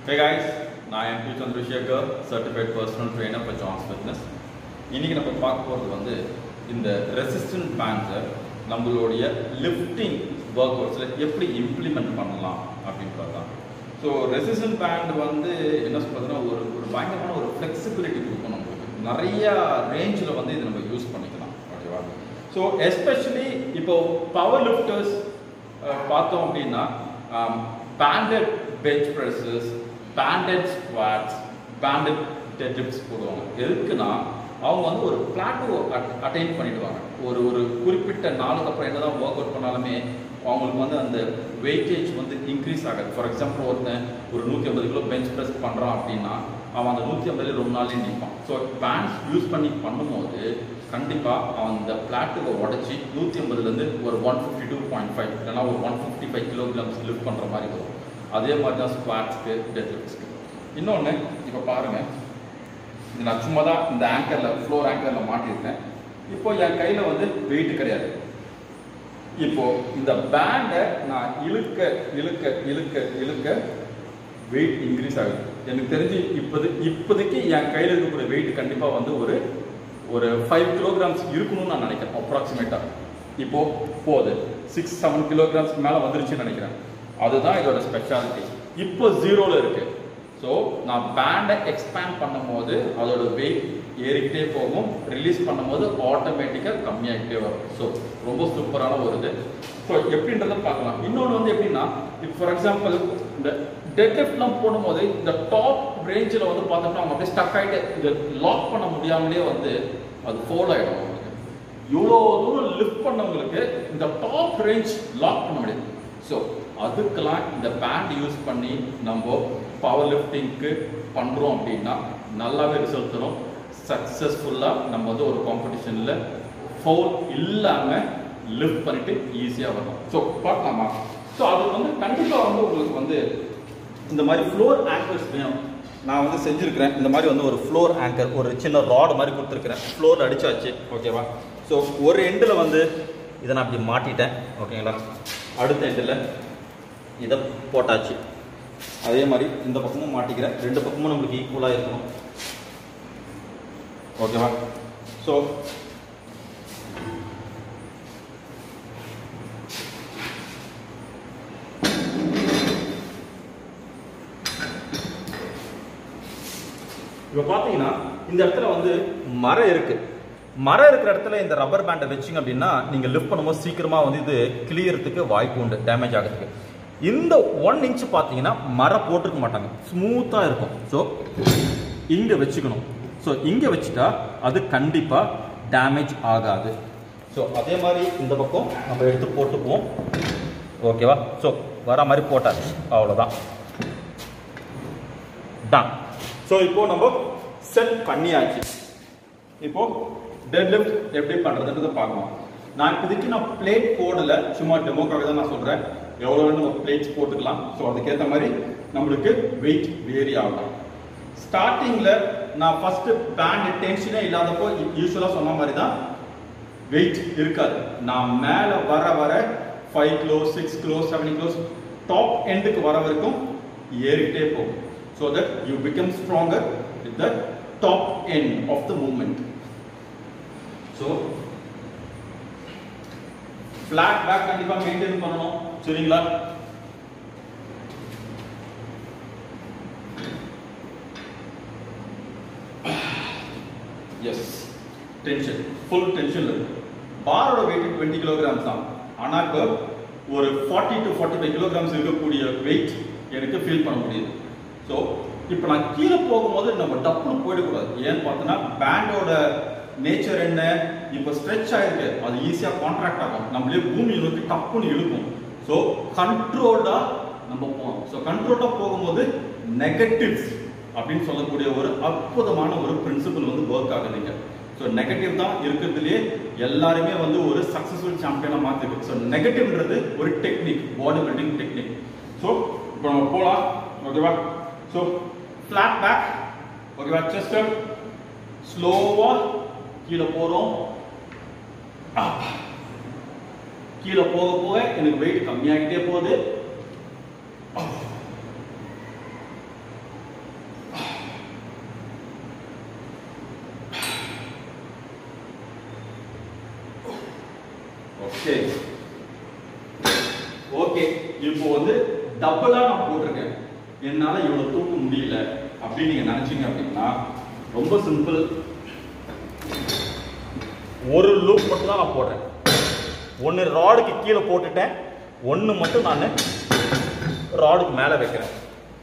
Hey guys, நான் M P Chandrasekar certified personal trainer for John's fitness இன்னைக்கு நம்ம பார்க்க போகிறது வந்து இந்த ரெசிஸ்டன்ட் பேண்ட்ஸை நம்மளுடைய லிஃப்டிங் ஒர்க் அவுட்ஸில் எப்படி இம்ப்ளிமெண்ட் பண்ணலாம் அப்படின்றது தான் ஸோ ரெசிஸ்டன்ட் பேண்ட் வந்து என்ன சொல்றதுன்னா ஒரு ஒரு பயங்கரமான ஒரு ஃப்ளெக்சிபிலிட்டி கொடுக்கும் நம்மளுக்கு நிறைய ரேஞ்சில் வந்து இதை நம்ம யூஸ் பண்ணிக்கலாம் ஓகேவா ஸோ எஸ்பெஷலி இப்போ பவர் லிஃப்டர்ஸ் பார்த்தோம் அப்படின்னா banded bench presses banded squats banded deadlifts போடுவாங்க எதுக்குன்னா அவங்க வந்து ஒரு பிளாட்டோ அட்டைன் பண்ணிடுவாங்க ஒரு ஒரு குறிப்பிட்ட நாளுக்கு அப்புறம் என்னதான் ஒர்க் அவுட் பண்ணாலுமே அவங்களுக்கு வந்து அந்த வெயிட்டேஜ் வந்து இன்க்ரீஸ் ஆகாது ஃபார் எக்ஸாம்பிள் ஒருத்தன் ஒரு நூற்றி ஐம்பது கிலோ பெஞ்ச் ப்ரெஸ் பண்ணுறான் அப்படின்னா அவன் அந்த நூற்றி ஐம்பதுல ரொம்ப நாள்லேயே நிற்பான் ஸோ பேண்ட்ஸ் யூஸ் பண்ணி பண்ணும்போது கண்டிப்பாக அவன் அந்த பிளாட்டுவை உடச்சி நூற்றி ஐம்பதுலேருந்து ஒரு one fifty two point five இல்லைனா ஒரு one fifty five kilograms lift பண்ணுற மாதிரி வரும் அதே மாதிரி தான் ஸ்குவாட்ஸ்க்கு டெத் லிஃப்ட்ஸ்க்கு இன்னொன்று இப்போ பாருங்கள் இது நான் சும்மா தான் இந்த ஆங்கரில் ஃப்ளோர் ஆங்கரில் மாட்டியிருக்கேன் இப்போ என் கையில் வந்து வெயிட் கிடையாது இப்போ இந்த பேண்டை நான் இழுக்க இழுக்க இழுக்க இழுக்க வெயிட் இன்க்ரீஸ் ஆகுது எனக்கு தெரிஞ்சு இப்போது இப்போதைக்கு என் கையில் இருக்கக்கூடிய வெயிட் கண்டிப்பாக வந்து ஒரு ஒரு ஃபைவ் கிலோகிராம்ஸ் இருக்கணும்னு நான் நினைக்கிறேன் அப்ராக்சிமேட்டாக இப்போ போகுது சிக்ஸ் செவன் கிலோகிராம்ஸ்க்கு மேலே வந்துருச்சுன்னு நினைக்கிறேன் அதுதான் இதோட ஸ்பெஷாலிட்டி இப்போ ஜீரோவில் இருக்கு ஸோ நான் பேண்டை எக்ஸ்பேண்ட் பண்ணும்போது அதோட வெயிட் ஏறிக்கிட்டே போகும் ரிலீஸ் பண்ணும்போது ஆட்டோமேட்டிக்காக கம்மியாகிட்டே வரும் ஸோ ரொம்ப சூப்பரான ஒரு இது ஸோ எப்படின்றத பார்க்கலாம் இன்னொன்று வந்து எப்படின்னா இப்போ ஃபார் எக்ஸாம்பிள் இந்த டெட் லிஃப்ட்லாம் போடும்போது இந்த டாப் ரேஞ்சில் வந்து பார்த்தோம்னா அவங்க அப்படியே ஸ்டக் ஆகிட்டு இதை லாக் பண்ண முடியாமலே வந்து அது ஃபோல் ஆகிடும் அவங்களுக்கு இவ்வளோ தூரம் லிஃப்ட் பண்ணவங்களுக்கு இந்த டாப் ரேஞ்ச் லாக் பண்ண முடியாது ஸோ அதுக்கெல்லாம் இந்த பேண்ட் யூஸ் பண்ணி நம்ம பவர் லிஃப்டிங்க்கு பண்ணுறோம் அப்படின்னா நல்லாவே ரிசல்ட் தரும் சக்ஸஸ்ஃபுல்லாக நம்ம வந்து ஒரு காம்படிஷனில் ஃபோல் இல்லாமல் லிஃப்ட் பண்ணிட்டு ஈஸியாக வரும் ஸோ பார்க்கலாமா ஸோ அது வந்து கண்டிப்பாக வந்து உங்களுக்கு வந்து இந்த மாதிரி ஃப்ளோர் ஆங்கர்ஸ் வேணும் நான் வந்து செஞ்சுருக்கிறேன் இந்த மாதிரி வந்து ஒரு ஃப்ளோர் ஆங்கர் ஒரு சின்ன ராடு மாதிரி கொடுத்துருக்குறேன் ஃப்ளோர் அடிச்சாச்சு ஓகேவா ஸோ ஒரு எண்டில் வந்து இதை நான் அப்படி மாட்டிட்டேன் ஓகேங்களா அடுத்த எண்டில் இதை போட்டாச்சு அதே மாதிரி இந்த பக்கமும் மாட்டிக்கிறேன் ரெண்டு பக்கமும் நம்மளுக்கு ஈக்குவலாக இருக்கணும் ஓகேவா ஸோ இப்போ பார்த்தீங்கன்னா இந்த இடத்துல வந்து மரம் இருக்கு மரம் இருக்கிற இடத்துல இந்த ரப்பர் பேண்டை வச்சிங்க அப்படின்னா நீங்கள் லிஃப்ட் பண்ணும்போது சீக்கிரமாக வந்து இது கிளியறதுக்கு வாய்ப்பு உண்டு டேமேஜ் ஆகிறதுக்கு இந்த ஒன் இன்ச் பார்த்தீங்கன்னா மரம் போட்டிருக்க மாட்டாங்க ஸ்மூத்தாக இருக்கும் ஸோ இங்கே வச்சுக்கணும் ஸோ இங்கே வச்சுட்டா அது கண்டிப்பாக டேமேஜ் ஆகாது ஸோ அதே மாதிரி இந்த பக்கம் நம்ம எடுத்து போட்டுக்குவோம் ஓகேவா ஸோ வர மாதிரி போட்டாச்சு அவ்வளோதான் டன் ஸோ இப்போ நம்ம செட் பண்ணியாச்சு இப்போ டெட் லிஃப்ட் எப்படி பண்ணுறதுன்றதை பார்க்கலாம் நான் இப்போதைக்கு நான் பிளேட் போடல சும்மா டெமோக்காக தான் நான் சொல்கிறேன் எவ்வளோ வேணும் நம்ம பிளேட்ஸ் போட்டுக்கலாம் ஸோ அதுக்கேற்ற மாதிரி நம்மளுக்கு வெயிட் வேரி ஆகலாம் ஸ்டார்டிங்கில் நான் ஃபஸ்ட்டு பேண்ட் டென்ஷனே இல்லாதப்போ யூஸ்வலாக சொன்ன மாதிரி தான் வெயிட் இருக்காது நான் மேலே வர வர five kilo six kilo seven kilos top எண்டுக்கு வர வரைக்கும் ஏறிக்கிட்டே போகும் so that you become stronger with the top end of the movement. So, flat back கண்டிப்பா மெயின்டைன் பண்ணணும் சரிங்களா எஸ் டென்ஷன் ஃபுல் டென்ஷன் இருக்கு பாரோட வெயிட் டுவெண்ட்டி கிலோகிராம்ஸ் தான் ஆனால் இப்போ ஒரு forty to forty five kilograms இருக்கக்கூடிய வெயிட் எனக்கு ஃபீல் பண்ண முடியுது ஸோ இப்போ நான் கீழே போகும்போது நம்ம டப்புன்னு போயிடக்கூடாது ஏன்னு பார்த்தோன்னா பேண்டோட நேச்சர் என்ன இப்போ ஸ்ட்ரெச் ஆயிருக்கு அது ஈஸியாக கான்ட்ராக்ட் ஆகும் நம்மளே பூமி நோக்கி டப்புன்னு இழுக்கும் ஸோ கண்ட்ரோல்டாக நம்ம போகணும் ஸோ கண்ட்ரோல்டாக போகும்போது நெகட்டிவ்ஸ் அப்படின்னு சொல்லக்கூடிய ஒரு அற்புதமான ஒரு பிரின்சிபல் வந்து ஒர்க் ஆகுதுங்க ஸோ நெகட்டிவ் தான் இருக்கிறதுலே எல்லாருமே வந்து ஒரு சக்ஸஸ்ஃபுல் சாம்பியனாக மாற்றிருக்கு ஸோ நெகட்டிவ்ன்றது ஒரு technique body building technique so இப்போ நம்ம போகலாம் ஓகேவா ஸோ ஃப்ளாட் பேக் ஓகேவா செஸ்ட் ஸ்லோவாக கீழே போகிறோம் கீழே போக போக எனக்கு வெயிட் கம்மியாகிட்டே போகுது சரி ஓகே இப்போ வந்து டபுளா நான் போட்டிருக்கேன் என்னால இவ்வளவு தூக்க முடியல அப்படின்னு நீங்க நினைச்சீங்க அப்படின்னா ரொம்ப சிம்பிள் ஒரு லூப் மட்டும் தான் நான் போடுறேன் ஒன்று ராடுக்கு கீழே போட்டுட்டேன் ஒன்று மட்டும் நான் ராடுக்கு மேலே வைக்கிறேன்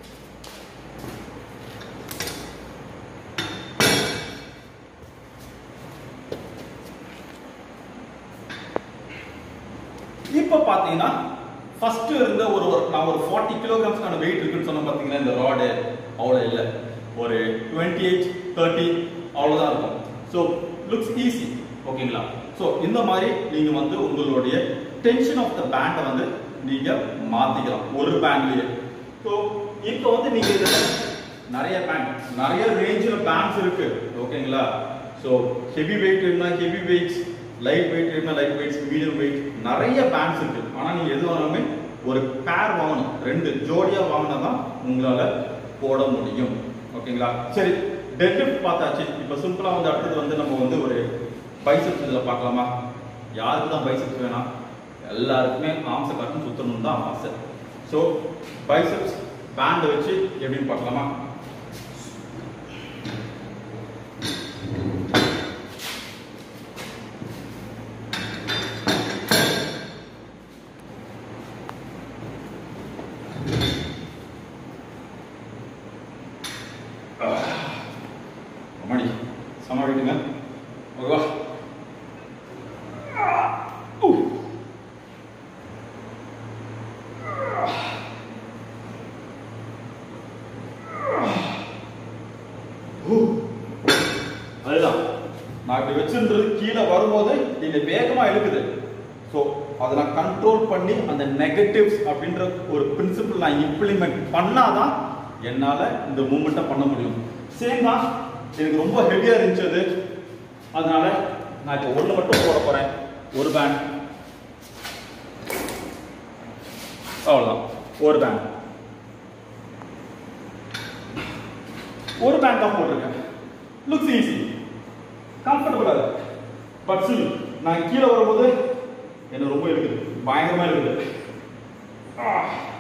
இப்போ பார்த்தீங்கன்னா ஃபர்ஸ்ட் இருந்த ஒரு ஒரு நான் ஒரு ஃபார்ட்டி கிலோகிராம்ஸ்க்கான வெயிட் இருக்குன்னு சொன்ன பார்த்தீங்கன்னா இந்த ராடு அவ்வளோ இல்லை ஒரு டுவெண்ட்டி எயிட் தேர்ட்டி அவ்வளோதான் இருக்கும் ஸோ லுக்ஸ் ஈஸி ஓகேங்களா ஸோ இந்த மாதிரி நீங்கள் வந்து உங்களுடைய டென்ஷன் ஆஃப் த பேண்டை வந்து நீங்கள் மாற்றிக்கலாம் ஒரு பேண்ட்லேயே ஸோ இப்போ வந்து நீங்கள் இதில் நிறைய பேண்ட் நிறைய ரேஞ்சில் பேண்ட்ஸ் இருக்கு ஓகேங்களா ஸோ ஹெவி வெயிட் இருந்தால் ஹெவி வெயிட்ஸ் லைட் வெயிட் இருந்தால் லைட் வெயிட்ஸ் மீடியம் வெயிட் நிறைய பேண்ட்ஸ் இருக்கு ஆனால் நீங்கள் எது வாங்கினாலுமே ஒரு பேர் வாங்கணும் ரெண்டு ஜோடியாக வாங்கினா தான் உங்களால் போட முடியும் ஓகேங்களா சரி டெட்லிஃப்ட் பார்த்தாச்சு இப்போ சிம்பிளாக வந்து அடுத்தது வந்து நம்ம வந்து ஒரு பைசப்ஸ் இதில் பார்க்கலாமா யாருக்கு தான் பைசப்ஸ் வேணாம் எல்லாருக்குமே ஆம்ச காட்டும் சுத்தணும் தான் ஆசை ஸோ பைசப்ஸ் பேண்டை வச்சு எப்படின்னு பார்க்கலாமா அம்மாடி சமாளிட்டுங்க ஓகேவா ஊ. ஊ. அதுதான் நான் இப்படி வச்சிருந்தது கீழே வரும்போது இது வேகமா இழுக்குது ஸோ அதை நான் கண்ட்ரோல் பண்ணி அந்த நெகட்டிவ்ஸ் அப்படின்ற ஒரு பிரின்சிபல் நான் இம்ப்ளிமெண்ட் பண்ணாதான் என்னால் இந்த மூமெண்ட்டை பண்ண முடியும் சேம் தான் எனக்கு ரொம்ப ஹெவியாக இருந்துச்சு அது அதனால நான் இப்போ ஒன்று மட்டும் போட போகிறேன் ஒரு பேண்ட் அவ்வளோதான் ஒரு பேண்ட் ஒரு பேண்ட் தான் போட்டிருக்கேன் லுக்ஸ் ஈஸி கம்ஃபர்டபுளாக இருக்கு பட் ஸ்டில் நான் கீழே வரும்போது என்ன ரொம்ப இருக்குது பயங்கரமா இருக்குது ஆ